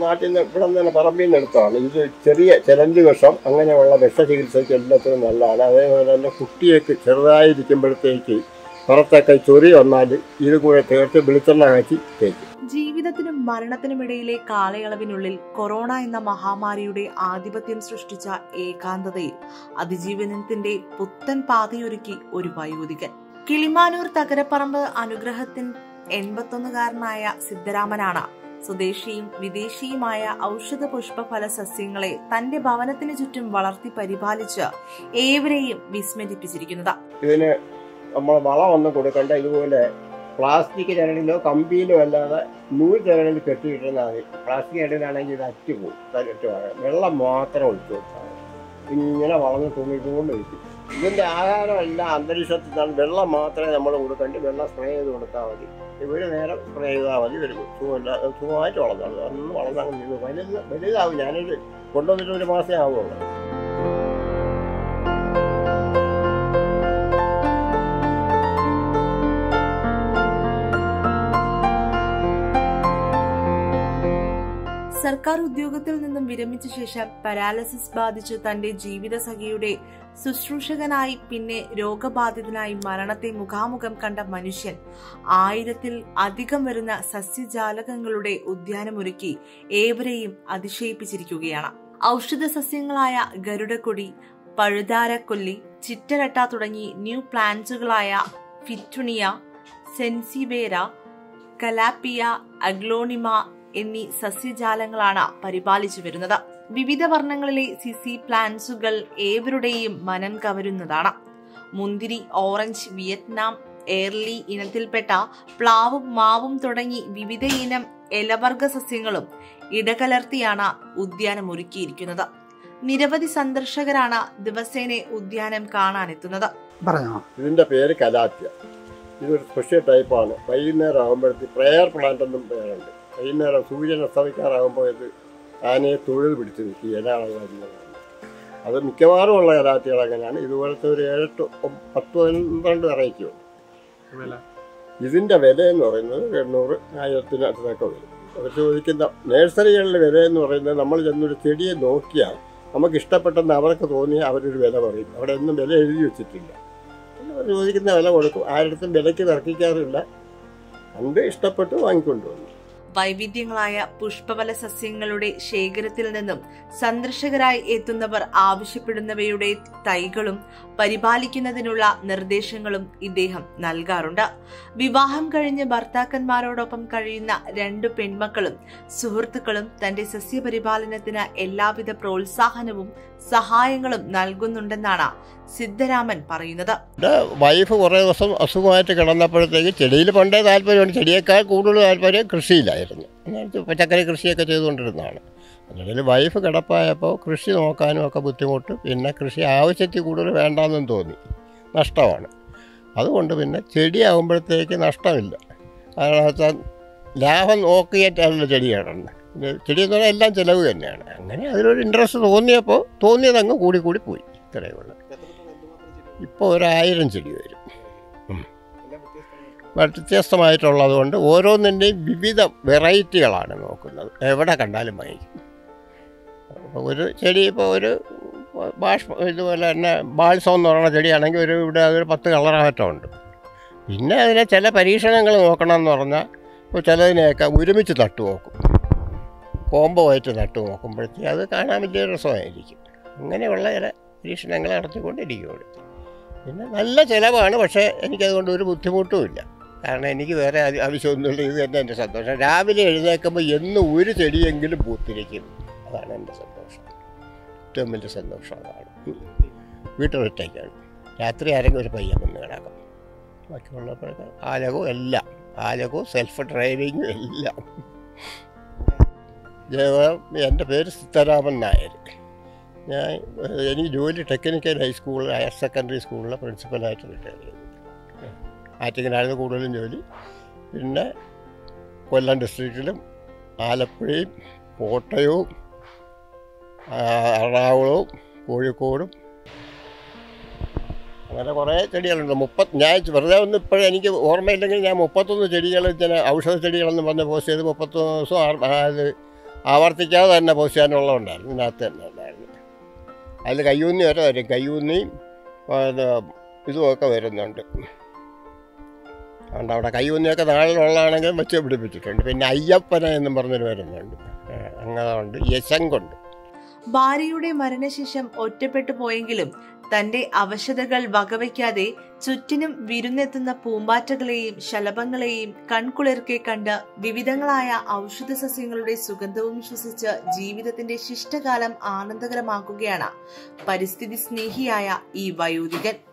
നാട്ടിൽ നിന്ന് ഇവിടെ നിന്ന് തന്നെ പറമ്പിൽ നിന്ന് എടുത്തതാണ് ഇത് ചെറിയ ചിലന്തി വിഷം അങ്ങനെയുള്ള വിഷചികിത്സയ്ക്ക് എല്ലാത്തിനും നല്ലതാണ് അതേപോലെ തന്നെ കുട്ടിയൊക്കെ ചെറുതായിരിക്കുമ്പോഴത്തേക്ക് പുറത്തൊക്കെ ചൊറി വന്നാൽ ഇത് കൂടെ ചേർത്ത് വെളിച്ചെണ്ണ കാച്ചി തേക്കും ജീവിതത്തിനും മരണത്തിനുമിടയിലെ കാലയളവിനുള്ളിൽ കൊറോണ എന്ന മഹാമാരിയുടെ ആധിപത്യം സൃഷ്ടിച്ച ഏകാന്തതയിൽ അതിജീവനത്തിന്റെ പുത്തൻ പാതയൊരുക്കി ഒരു വയോധികൻ കിളിമാനൂർ തകരപ്പറമ്പ് അനുഗ്രഹത്തിൻ എൺപത്തൊന്നുകാരനായ സിദ്ധരാമനാണ് സ്വദേശിയും വിദേശിയുമായ ഔഷധ പുഷ്പഫല സസ്യങ്ങളെ തന്റെ ഭവനത്തിന് ചുറ്റും വളർത്തി പരിപാലിച്ച് ഏവരെയും വിസ്മരിപ്പിച്ചിരിക്കുന്നത് ഇതിന് നമ്മൾ വളമൊന്നും കൊടുക്കണ്ട ഇതുപോലെ പ്ലാസ്റ്റിക് ചരടിലോ കമ്പിയിലോ അല്ലാതെ നൂൽ ചരടിൽ കെട്ടിയിട്ടിരുന്നാൽ മതി പ്ലാസ്റ്റിക് ചരടിലാണെങ്കിൽ ഇത് അറ്റുപോകും തരട്ട് വെള്ളം മാത്രം ഒഴിച്ചു കൊടുത്താൽ മതി. ഇങ്ങനെ വളർന്ന് തൂങ്ങിക്കൊണ്ട് വയ്ക്കും ഇതിൻ്റെ ആഹാരമെല്ലാം അന്തരീക്ഷത്തിൽ നിന്നാണ് വെള്ളം മാത്രമേ നമ്മൾ കൊടുക്കണ്ട വെള്ളം സ്പ്രേ ചെയ്ത് കൊടുത്താൽ മതി ഒരു നേരം സ്പ്രേ ചെയ്താൽ മതി വരും സുഖമില്ല സുഖമായിട്ട് വളർന്നു അന്ന് വളർന്നങ്ങ് നിന്ന് വലുത് വലുതാവും ഞാനൊരു കൊണ്ടുവന്നിട്ട് ഒരു മാസമേ ആവുള്ളൂ സർക്കാർ ഉദ്യോഗത്തിൽ നിന്നും വിരമിച്ച ശേഷം പാരാലിസിസ് ബാധിച്ച് തന്റെ ജീവിതസഖിയുടെ ശുശ്രൂഷകനായി പിന്നെ രോഗബാധിതനായി മരണത്തെ മുഖാമുഖം കണ്ട മനുഷ്യൻ ആയിരത്തിൽ അധികം വരുന്ന സസ്യജാലകങ്ങളുടെ ഉദ്യാനമൊരുക്കി ഏവരെയും അതിശയിപ്പിച്ചിരിക്കുകയാണ് ഔഷധ സസ്യങ്ങളായ ഗരുഡക്കൊടി പഴുതാരക്കൊല്ലി ചിറ്റരട്ട തുടങ്ങി ന്യൂ പ്ലാന്റ്സുകളായ ഫിറ്റുണിയ സെൻസിവേര കലാപ്പിയ അഗ്ലോണിമ എന്നീ സസ്യജാലങ്ങളാണ് പരിപാലിച്ചു വരുന്നത് വിവിധ വർണ്ണങ്ങളിലെ സിസി പ്ലാന്റ്സുകൾ ഏവരുടെയും മനം കവരുന്നതാണ് മുന്തിരി ഓറഞ്ച് വിയറ്റ്നാം എയർലി ഇനത്തിൽപ്പെട്ട പ്ലാവും മാവും തുടങ്ങി വിവിധ ഇനം ഇലവർഗ സസ്യങ്ങളും ഇടകലർത്തിയാണ് ഉദ്യാനം ഒരുക്കിയിരിക്കുന്നത് നിരവധി സന്ദർശകരാണ് ദിവസേന ഉദ്യാനം കാണാനെത്തുന്നത് പറഞ്ഞോ ഇതിൻ്റെ പേര് കലാത്യ ഇതൊരു സ്പെഷ്യൽ ടൈപ്പാണ് വൈകുന്നേരം ആകുമ്പോഴത്തേക്ക് പ്രയർ പ്ലാന്റ് എന്നും പേരുണ്ട് വൈകുന്നേരം സൂര്യൻ അസ്തമിക്കാറാകുമ്പോൾ ഇത് ആനയെ തൊഴിൽ പിടിച്ച് നിൽക്കും ഇലകളെ വരുന്നതാണ് അത് മിക്കവാറും ഉള്ള കലാത്തികൾ അങ്ങനെയാണ് ഇതുപോലത്തെ ഒരു ഏഴെട്ട് ഒ- പത്ത് പന്ത്രണ്ട് വെറൈറ്റി ഉണ്ട് ഇതിൻ്റെ വില എന്ന് പറയുന്നത് എണ്ണൂറ് ആയിരത്തിന് അടുത്തൊക്കെ വരും അവർ ചോദിക്കുന്ന നേഴ്സറികളിലെ വില എന്ന് പറയുന്നത് നമ്മൾ ചെന്നൊരു ചെടിയെ നോക്കിയാൽ നമുക്ക് ഇഷ്ടപ്പെട്ടെന്ന് അവർക്ക് തോന്നിയാൽ അവരൊരു വില പറയും അവിടെ ഒന്നും വില എഴുതി വെച്ചിട്ടില്ല അവർ ചോദിക്കുന്ന വില കൊടുക്കും ആരുടെ വിലയ്ക്ക് തർക്കിക്കാറില്ല കണ്ട് ഇഷ്ടപ്പെട്ട് വാങ്ങിക്കൊണ്ട് വന്നു വൈവിധ്യങ്ങളായ പുഷ്പഫല സസ്യങ്ങളുടെ ശേഖരത്തിൽ നിന്നും സന്ദർശകരായി എത്തുന്നവർ ആവശ്യപ്പെടുന്നവയുടെ തൈകളും പരിപാലിക്കുന്നതിനുള്ള നിർദ്ദേശങ്ങളും ഇദ്ദേഹം നൽകാറുണ്ട് വിവാഹം കഴിഞ്ഞ് ഭർത്താക്കന്മാരോടൊപ്പം കഴിയുന്ന രണ്ടു പെൺമക്കളും സുഹൃത്തുക്കളും തന്റെ സസ്യപരിപാലനത്തിന് എല്ലാവിധ പ്രോത്സാഹനവും സഹായങ്ങളും നൽകുന്നുണ്ടെന്നാണ് സിദ്ധരാമൻ പറയുന്നത് എൻ്റെ വൈഫ് കുറേ ദിവസം അസുഖമായിട്ട് കിടന്നപ്പോഴത്തേക്ക് ചെടിയിൽ പണ്ടേ താല്പര്യമുണ്ട് ചെടിയേക്കാൾ കൂടുതൽ താല്പര്യം കൃഷിയിലായിരുന്നു എന്നുവെച്ചാൽ പച്ചക്കറി കൃഷിയൊക്കെ ചെയ്തുകൊണ്ടിരുന്നതാണ് അതിനിടയിൽ വൈഫ് കിടപ്പായപ്പോൾ കൃഷി നോക്കാനും ഒക്കെ ബുദ്ധിമുട്ട് പിന്നെ കൃഷി ആവശ്യത്തിൽ കൂടുതൽ വേണ്ടാന്നും തോന്നി നഷ്ടമാണ് അതുകൊണ്ട് പിന്നെ ചെടിയാകുമ്പോഴത്തേക്ക് നഷ്ടമില്ല കാരണം വെച്ചാൽ ലാഭം നോക്കിയിട്ടല്ല ചെടി കിടന്നത് ഇത് ചെടി എന്ന് പറഞ്ഞാൽ എല്ലാം ചിലവ് തന്നെയാണ് അങ്ങനെ അതിലൊരു ഇൻട്രസ്റ്റ് തോന്നിയപ്പോൾ തോന്നിയത് അങ്ങ് കൂടി കൂടി പോയി ഇത്രയേ ഉള്ളൂ ഇപ്പോൾ ഒരായിരം ചെടി വരും ഉം. വ്യത്യസ്തമായിട്ടുള്ളത് കൊണ്ട് ഓരോന്നിൻ്റെയും വിവിധ വെറൈറ്റികളാണ് നോക്കുന്നത് എവിടെ കണ്ടാലും വാങ്ങിക്കും അപ്പോൾ ഒരു ചെടി ഇപ്പോൾ ഒരു ബാഷ്പ ഇതുപോലെ തന്നെ ബാൾസം എന്ന് പറയുന്ന ചെടിയാണെങ്കിൽ ഒരു ഇവിടെ അതൊരു പത്ത് കളറാറ്റമുണ്ട് പിന്നെ അതിനെ ചില പരീക്ഷണങ്ങൾ നോക്കണം എന്ന് പറഞ്ഞാൽ ഇപ്പോൾ ചിലതിനെയൊക്കെ ഒരുമിച്ച് തട്ട് നോക്കും കോംബോ ആയിട്ട് തട്ട് നോക്കുമ്പോഴത്തേക്ക് അത് കാണാൻ വലിയ രസമായിരിക്കും അങ്ങനെയുള്ള ചില പരീക്ഷണങ്ങൾ നടത്തിക്കൊണ്ടിരിക്കുകയുള്ളൂ പിന്നെ നല്ല ചിലവാണ് പക്ഷേ എനിക്കതുകൊണ്ട് ഒരു ബുദ്ധിമുട്ടുമില്ല കാരണം എനിക്ക് വേറെ ആവ- ആവശ്യമൊന്നുമില്ല ഇത് തന്നെ എൻ്റെ സന്തോഷം രാവിലെ എഴുന്നേൽക്കുമ്പോൾ എന്നും ഒരു ചെടിയെങ്കിലും പൂത്തിരിക്കും അതാണ് എൻ്റെ സന്തോഷം ഏറ്റവും വലിയ സന്തോഷം അതാണ് വീട്ടിലൊറ്റയ്ക്കാണ് രാത്രി ആരെങ്കിലും ഒരു പയ്യൻ വന്ന് കിടക്കും ബാക്കിയുള്ളപ്പോഴൊക്കെ ആലകവും എല്ലാം ആലകവും സെൽഫ് ഡ്രൈവിങ്ങും എല്ലാം ജയ- എൻ്റെ പേര് സീതാരാമൻ നായർ ഞാൻ ഏഹ്, എനിക്ക് ജോലി ടെക്നിക്കൽ ഹൈസ്കൂൾ ഹയർ സെക്കൻഡറി സ്കൂളിലെ പ്രിൻസിപ്പലായിട്ട് റിട്ടയർ ചെയ്തു ആറ്റിങ്ങനായിരുന്നു കൂടുതലും ജോലി പിന്നെ കൊല്ലം ഡിസ്ട്രിക്റ്റിലും ആലപ്പുഴയും കോട്ടയവും ആ, എറണാകുളവും കോഴിക്കോടും അങ്ങനെ കുറേ ചെടികളുണ്ട് മുപ്പത് ഞാൻ വെറുതെ ഒന്ന് ഇപ്പോഴും എനിക്ക് ഓർമ്മയില്ലെങ്കിൽ ഞാൻ മുപ്പത്തൊന്ന് ചെടികൾ ഇങ്ങനെ ഔഷധ ചെടികളെന്ന് പറഞ്ഞ് പോസ്റ്റ് ചെയ്ത് മുപ്പത്തൊന്ന് ദിവസം ആറ്- ആ, ഇത് ആവർത്തിക്കാതെ തന്നെ പൊസിയാനുള്ള ഉണ്ടായിരുന്നു ഇതിനകത്ത് തന്നെ ഉണ്ടായിരുന്നു അതിൽ കയ്യൂന്നി വരെ വരും കയ്യൂന്നിയും ഇത് ഇതുമൊക്കെ വരുന്നുണ്ട് അതുകൊണ്ട് അവിടെ കയ്യൂന്നിയൊക്കെ നാളിലുള്ളതാണെങ്കിലും വെച്ച് പിടിപ്പിച്ചിട്ടുണ്ട് പിന്നെ അയ്യപ്പന എന്നും പറഞ്ഞൊരു വരുന്നുണ്ട് ഏ, അങ്ങനെ ഉണ്ട് യശങ്കുണ്ട് ഭാര്യയുടെ മരണശേഷം ഒറ്റപ്പെട്ടു പോയെങ്കിലും തന്റെ അവശതകൾ വകവയ്ക്കാതെ ചുറ്റിനും വിരുന്നെത്തുന്ന പൂമ്പാറ്റകളെയും ശലഭങ്ങളെയും കൺകുളിർക്കെ കണ്ട് വിവിധങ്ങളായ ഔഷധ സസ്യങ്ങളുടെ സുഗന്ധവും ശ്വസിച്ച് ജീവിതത്തിന്റെ ശിഷ്ടകാലം ആനന്ദകരമാക്കുകയാണ് പരിസ്ഥിതി സ്നേഹിയായ ഈ വയോധികൻ